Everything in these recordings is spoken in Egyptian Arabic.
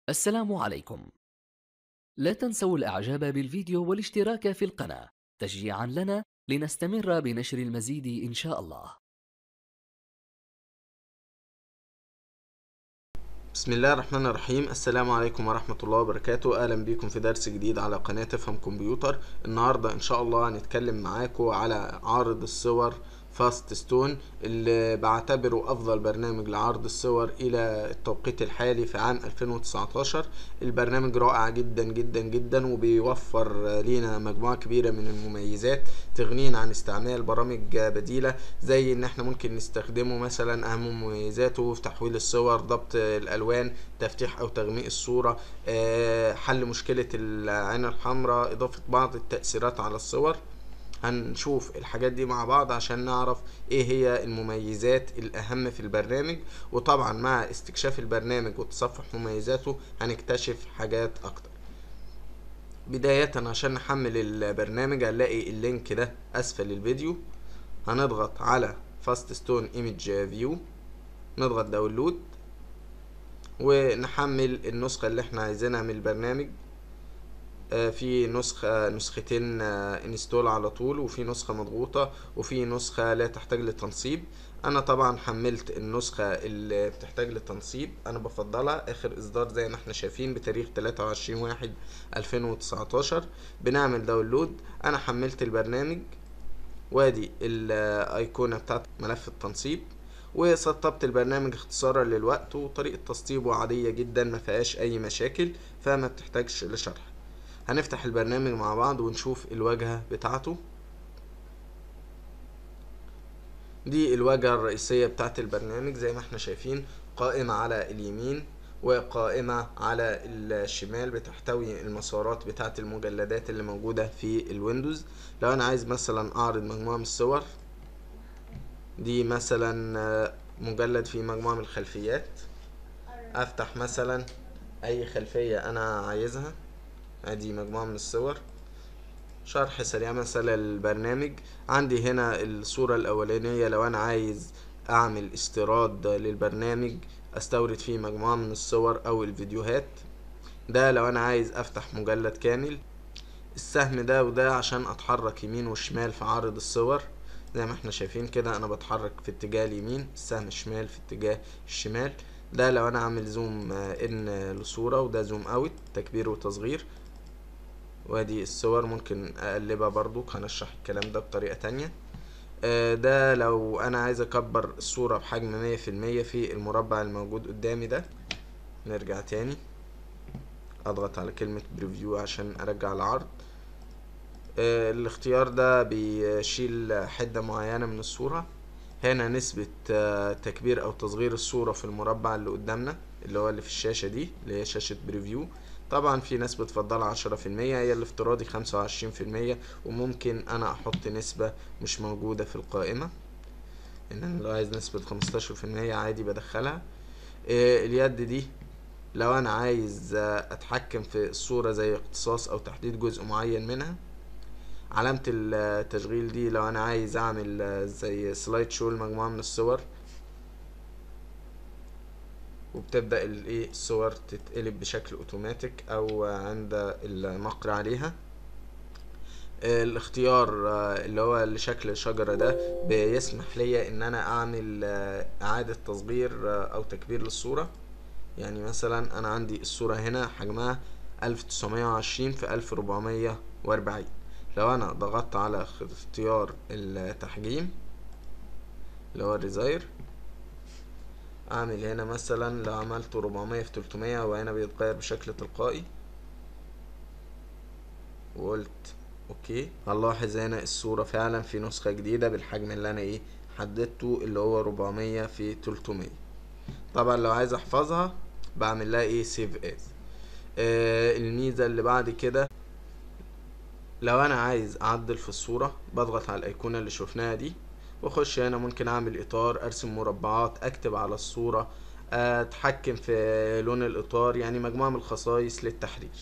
السلام عليكم لا تنسوا الاعجاب بالفيديو والاشتراك في القناة تشجيعا لنا لنستمر بنشر المزيد ان شاء الله بسم الله الرحمن الرحيم السلام عليكم ورحمة الله وبركاته أهلا بيكم في درس جديد على قناة افهم كمبيوتر النهاردة إن شاء الله هنتكلم معاكم على عارض الصور فاست ستون اللي بعتبره افضل برنامج لعرض الصور الى التوقيت الحالي في عام 2019 البرنامج رائع جدا جدا جدا وبيوفر لينا مجموعة كبيرة من المميزات تغنينا عن استعمال برامج بديلة زي ان احنا ممكن نستخدمه مثلا اهم مميزاته في تحويل الصور ضبط الالوان تفتيح او تغميق الصورة آه، حل مشكلة العين الحمراء اضافة بعض التأثيرات على الصور هنشوف الحاجات دي مع بعض عشان نعرف ايه هي المميزات الاهم في البرنامج وطبعا مع استكشاف البرنامج وتصفح مميزاته هنكتشف حاجات اكتر بداية عشان نحمل البرنامج هنلاقي اللينك ده اسفل الفيديو هنضغط على فاست ستون ايمج فيو نضغط داونلود ونحمل النسخة اللي احنا عايزينها من البرنامج آه، في نسخة نسختين انستول على طول وفي نسخة مضغوطة وفي نسخة لا تحتاج للتنصيب انا طبعا حملت النسخة اللي بتحتاج للتنصيب انا بفضلها اخر اصدار زي ما احنا شايفين بتاريخ 23 واحد 2019 بنعمل داونلود انا حملت البرنامج وادي الايقونة بتاعت ملف التنصيب وسطبت البرنامج اختصارا للوقت وطريقة تسطيبه عادية جدا ما فيهاش اي مشاكل فما بتحتاجش لشرح هنفتح البرنامج مع بعض ونشوف الواجهة بتاعته دي الواجهة الرئيسية بتاعت البرنامج زي ما احنا شايفين قائمة على اليمين وقائمة على الشمال بتحتوي المسارات بتاعت المجلدات اللي موجودة في الويندوز لو انا عايز مثلا اعرض مجموعة من الصور دي مثلا مجلد فيه مجموعة من الخلفيات افتح مثلا اي خلفية انا عايزها ادي مجموعة من الصور شرح سريع مثلا البرنامج عندي هنا الصورة الاولانية لو انا عايز اعمل استيراد للبرنامج استورد فيه مجموعة من الصور او الفيديوهات ده لو انا عايز افتح مجلد كامل السهم ده وده عشان اتحرك يمين وشمال في عرض الصور زي ما احنا شايفين كده انا بتحرك في اتجاه اليمين السهم الشمال في اتجاه الشمال ده لو انا عامل زوم ان لصورة وده زوم اوت تكبير وتصغير وادي الصور ممكن اقلبها برضو هنشرح الكلام ده بطريقة تانية ده لو انا عايز اكبر الصورة بحجم مية في المية في المربع الموجود قدامي ده نرجع تاني اضغط على كلمة بريفيو عشان ارجع العرض الاختيار ده بيشيل حدة معينة من الصورة هنا نسبة تكبير او تصغير الصورة في المربع اللي قدامنا اللي هو اللي في الشاشة دي اللي هي شاشة بريفيو طبعا في ناس بتفضلها عشرة في المية هي الافتراضي خمسة وعشرين في المية وممكن انا احط نسبة مش موجودة في القائمة ان انا لو عايز نسبة خمستاشر في المية عادي بدخلها إيه اليد دي لو انا عايز اتحكم في الصورة زي اقتصاص او تحديد جزء معين منها علامة التشغيل دي لو انا عايز اعمل زي سلايد شو لمجموعة من الصور وبتبدأ الايه الصور تتقلب بشكل اوتوماتيك او عند النقر عليها الاختيار اللي هو لشكل الشجرة ده بيسمح لي ان انا اعمل اعادة تصغير او تكبير للصورة يعني مثلا انا عندي الصورة هنا حجمها الف تسعمية وعشرين في الف ربعمية واربعين لو انا ضغطت على اختيار التحجيم اللي هو الريزاير اعمل هنا مثلا لو عملت 400 في 300 وهنا بيتغير بشكل تلقائي وقلت اوكي هنلاحظ هنا الصورة فعلا في نسخة جديدة بالحجم اللي انا ايه حددته اللي هو 400 في 300 طبعا لو عايز احفظها بعمل لها ايه سيف از آه الميزة اللي بعد كده لو انا عايز اعدل في الصورة بضغط على الايقونة اللي شفناها دي واخش هنا ممكن اعمل اطار ارسم مربعات اكتب على الصورة اتحكم في لون الاطار يعني مجموعة من الخصائص للتحرير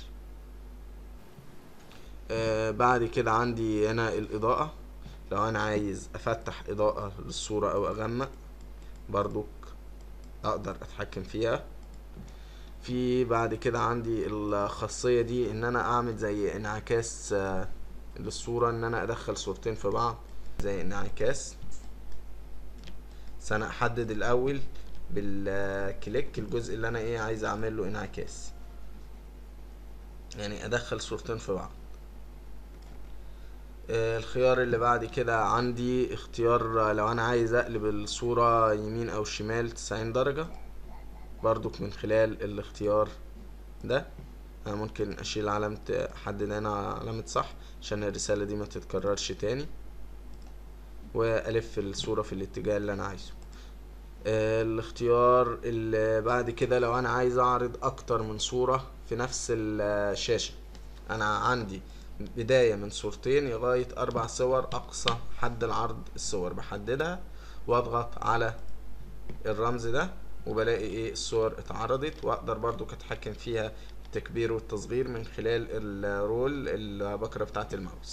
آه بعد كده عندي هنا الاضاءة لو انا عايز افتح اضاءة للصورة او اغمق برضك اقدر اتحكم فيها في بعد كده عندي الخاصية دي ان انا اعمل زي انعكاس آه، للصورة ان انا ادخل صورتين في بعض زي انعكاس بس انا احدد الاول بالكليك الجزء اللي انا ايه عايز اعمل له انعكاس يعني ادخل صورتين في بعض آه، الخيار اللي بعد كده عندي اختيار آه، لو انا عايز اقلب الصورة يمين او شمال تسعين درجة برضك من خلال الاختيار ده انا ممكن اشيل علامة احدد هنا علامة صح عشان الرسالة دي ما تتكررش تاني والف الصورة في الاتجاه اللي انا عايزه آه، الاختيار اللي بعد كده لو انا عايز اعرض اكتر من صورة في نفس الشاشة انا عندي بداية من صورتين لغاية اربع صور اقصى حد العرض الصور بحددها واضغط على الرمز ده وبلاقي ايه الصور اتعرضت واقدر برضو اتحكم فيها التكبير والتصغير من خلال الرول البكرة بتاعت الماوس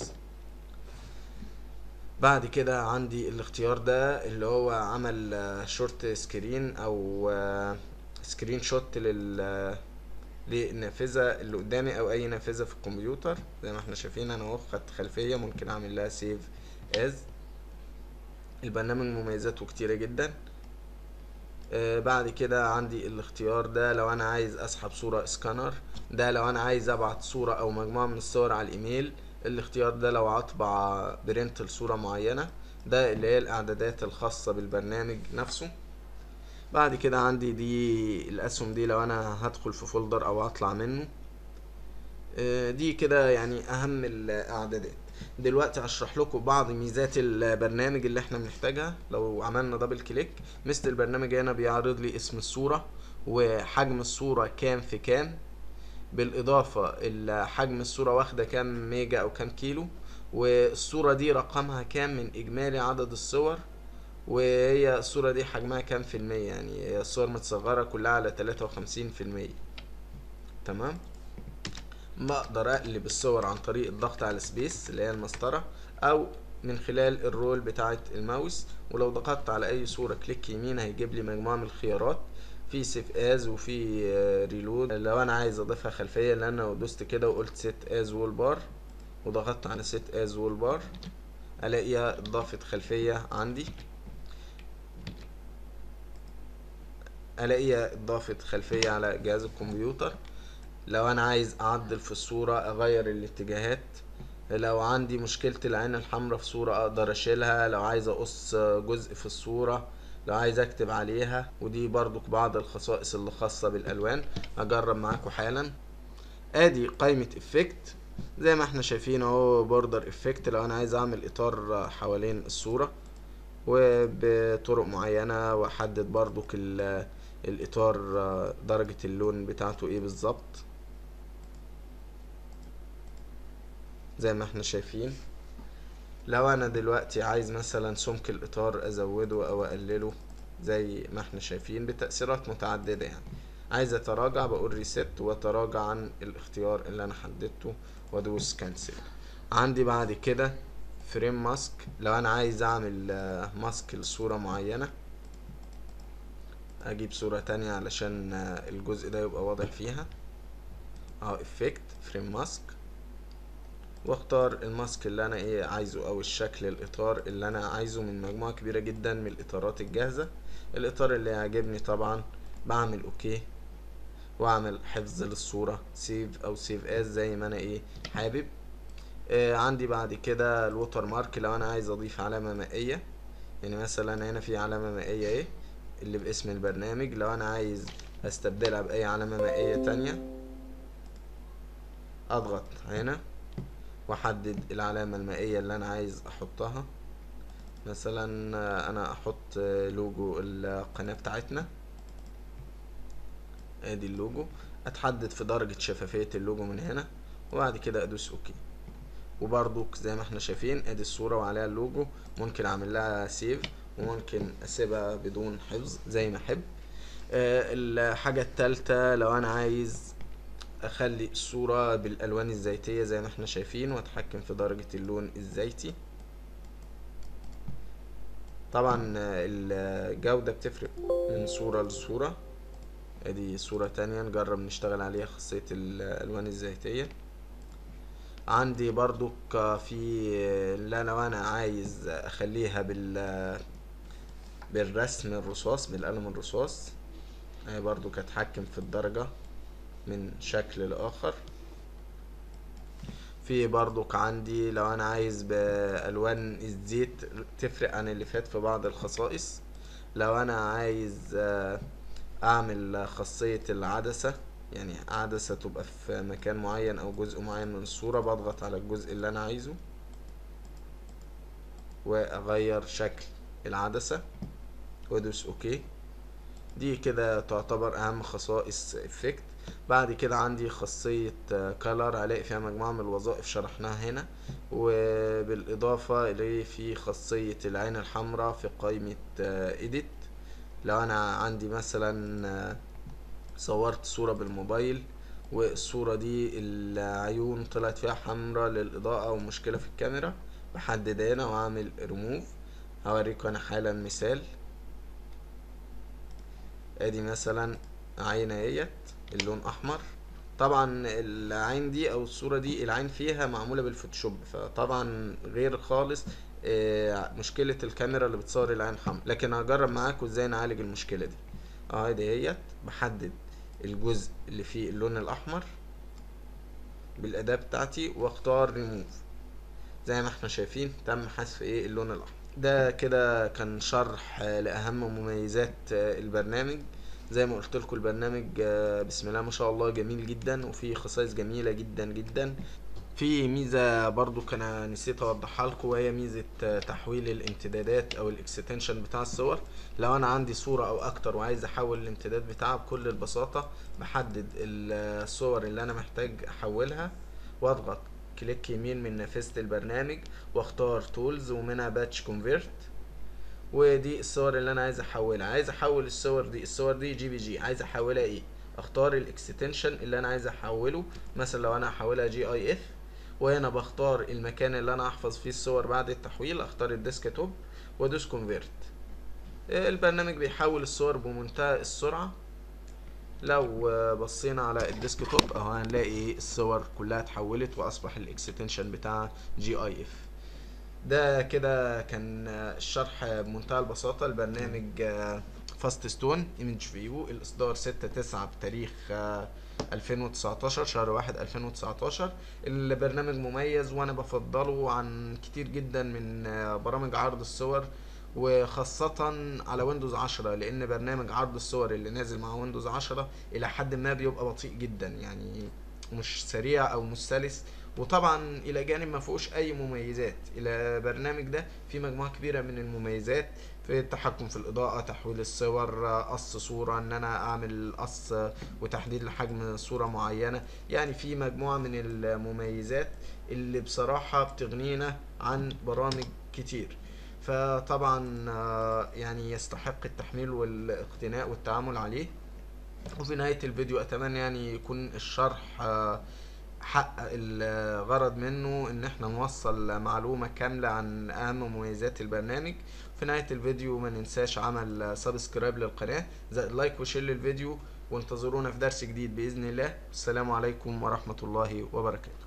بعد كده عندي الاختيار ده اللي هو عمل آه، شورت سكرين او آه، سكرين شوت لل للنافذة اللي قدامي او اي نافذة في الكمبيوتر زي ما احنا شايفين انا اهو خدت خلفية ممكن اعمل لها سيف از البرنامج مميزاته كتيرة جدا آه، بعد كده عندي الاختيار ده لو انا عايز اسحب صورة سكانر ده لو انا عايز ابعت صورة او مجموعة من الصور على الايميل الاختيار ده لو هطبع برنت لصورة معينة ده اللي هي الاعدادات الخاصة بالبرنامج نفسه بعد كده عندي دي الاسهم دي لو انا هدخل في فولدر او هطلع منه آه، دي كده يعني اهم الاعدادات دلوقتي هشرح لكم بعض ميزات البرنامج اللي احنا بنحتاجها لو عملنا دبل كليك مثل البرنامج هنا بيعرض لي اسم الصورة وحجم الصورة كام في كام بالاضافة ال- حجم الصورة واخدة كام ميجا او كام كيلو والصورة دي رقمها كام من اجمالي عدد الصور وهي الصورة دي حجمها كام في المية يعني هي الصور متصغرة كلها على تلاتة وخمسين في المية تمام بقدر اقلب الصور عن طريق الضغط على سبيس اللي هي المسطرة او من خلال الرول بتاعة الماوس ولو ضغطت على اي صورة كليك يمين هيجيب لي مجموعة من الخيارات في سيف از وفي ريلود لو انا عايز اضيفها خلفية لان انا دوست كده وقلت سيت از وول بار وضغطت على سيت از وول بار الاقيها اضافت خلفية عندي الاقيها اضافت خلفية على جهاز الكمبيوتر لو انا عايز اعدل في الصورة اغير الاتجاهات لو عندي مشكلة العين الحمراء في صورة اقدر اشيلها لو عايز اقص جزء في الصورة لو عايز اكتب عليها ودي برضو بعض الخصائص اللي خاصة بالالوان اجرب معاكم حالا ادي قائمة افكت زي ما احنا شايفين اهو بوردر افكت لو انا عايز اعمل اطار حوالين الصورة وبطرق معينة واحدد برضو ال- الاطار درجة اللون بتاعته ايه بالظبط زي ما احنا شايفين لو انا دلوقتي عايز مثلا سمك الاطار ازوده او اقلله زي ما احنا شايفين بتأثيرات متعددة يعني عايز اتراجع بقول ريست واتراجع عن الاختيار اللي انا حددته وادوس كانسل عندي بعد كده فريم ماسك لو انا عايز اعمل آه، ماسك لصورة معينة اجيب صورة تانية علشان آه، الجزء ده يبقى واضح فيها اهو افكت فريم ماسك واختار الماسك اللي انا ايه عايزه او الشكل الاطار اللي انا عايزه من مجموعة كبيرة جدا من الاطارات الجاهزة الاطار اللي يعجبني طبعا بعمل اوكي واعمل حفظ للصورة سيف او سيف از زي ما انا ايه حابب آه عندي بعد كده الوتر مارك لو انا عايز اضيف علامة مائية يعني مثلا هنا في علامة مائية ايه اللي باسم البرنامج لو انا عايز استبدلها باي علامة مائية تانية اضغط هنا واحدد العلامة المائية اللي انا عايز احطها مثلا آه، انا احط آه، لوجو القناة بتاعتنا ادي اللوجو اتحدد في درجة شفافية اللوجو من هنا وبعد كده ادوس اوكي وبرضو زي ما احنا شايفين ادي الصورة وعليها اللوجو ممكن اعمل لها سيف وممكن اسيبها بدون حفظ زي ما احب آه، الحاجة التالتة لو انا عايز اخلي الصورة بالالوان الزيتية زي ما احنا شايفين واتحكم في درجة اللون الزيتي طبعا آه، الجودة بتفرق من صورة لصورة ادي صورة تانية نجرب نشتغل عليها خاصية الالوان الزيتية عندي برضو في اللي لو انا عايز اخليها بال بالرسم الرصاص بالقلم الرصاص هي برضو كتحكم في الدرجة من شكل لاخر في برضك عندي لو انا عايز بالوان الزيت تفرق عن اللي فات في بعض الخصائص لو انا عايز آه، اعمل خاصية العدسة يعني عدسة تبقى في مكان معين او جزء معين من الصورة بضغط على الجزء اللي انا عايزه واغير شكل العدسة وادوس اوكي دي كده تعتبر اهم خصائص افكت بعد كده عندي خاصية كالر هلاقي فيها مجموعة من الوظائف شرحناها هنا وبالاضافة اليه في خاصية العين الحمراء في قائمة اديت لو انا عندي مثلا صورت صورة بالموبايل والصورة دي العيون طلعت فيها حمراء للإضاءة أو مشكلة في الكاميرا بحدد هنا وأعمل ريموف هوريكم أنا حالا مثال ادي مثلا عين اهيت اللون احمر طبعا العين دي او الصورة دي العين فيها معمولة بالفوتوشوب فطبعا غير خالص آه، مشكلة الكاميرا اللي بتصور العين حمر لكن هجرب معاكم ازاي نعالج المشكلة دي اه دي هيت بحدد الجزء اللي فيه اللون الاحمر بالاداة بتاعتي واختار ريموف زي ما احنا شايفين تم حذف ايه اللون الاحمر ده كده كان شرح لاهم مميزات البرنامج زي ما قلت لكم البرنامج بسم الله ما شاء الله جميل جدا وفيه خصائص جميله جدا جدا في ميزه برضو كان نسيت اوضحها لكم وهي ميزه تحويل الامتدادات او الاكستنشن بتاع الصور لو انا عندي صوره او اكتر وعايز احول الامتداد بتاعها بكل البساطه بحدد الصور اللي انا محتاج احولها واضغط كليك يمين من نافذة البرنامج واختار تولز ومنها باتش كونفيرت ودي الصور اللي انا عايز احولها عايز احول الصور دي الصور دي جي بي جي عايز احولها ايه اختار الاكستنشن اللي انا عايز احوله مثلا لو انا هحولها جي اي اف وهنا بختار المكان اللي انا احفظ فيه الصور بعد التحويل اختار الديسك توب وادوس كونفيرت البرنامج بيحول الصور بمنتهى السرعه لو بصينا على الديسك توب اهو هنلاقي الصور كلها اتحولت واصبح الاكستنشن بتاع جي اي اف ده كده كان الشرح بمنتهى البساطة البرنامج فاست ستون ايمج فيو الاصدار ستة تسعة بتاريخ 2019 شهر واحد 2019 البرنامج مميز وانا بفضله عن كتير جدا من برامج عرض الصور وخاصة على ويندوز 10 لان برنامج عرض الصور اللي نازل مع ويندوز 10 الى حد ما بيبقى بطيء جدا يعني مش سريع او مش سلس وطبعا الى جانب ما فيهوش اي مميزات البرنامج ده فيه مجموعه كبيره من المميزات في التحكم في الاضاءه تحويل الصور قص صوره ان انا اعمل قص وتحديد لحجم صوره معينه يعني في مجموعه من المميزات اللي بصراحه بتغنينا عن برامج كتير فطبعا يعني يستحق التحميل والاقتناء والتعامل عليه وفي نهاية الفيديو اتمنى يعني يكون الشرح حقق الغرض منه ان احنا نوصل معلومة كاملة عن اهم مميزات البرنامج في نهاية الفيديو ما ننساش عمل سبسكرايب للقناة زائد لايك وشير للفيديو وانتظرونا في درس جديد بإذن الله السلام عليكم ورحمة الله وبركاته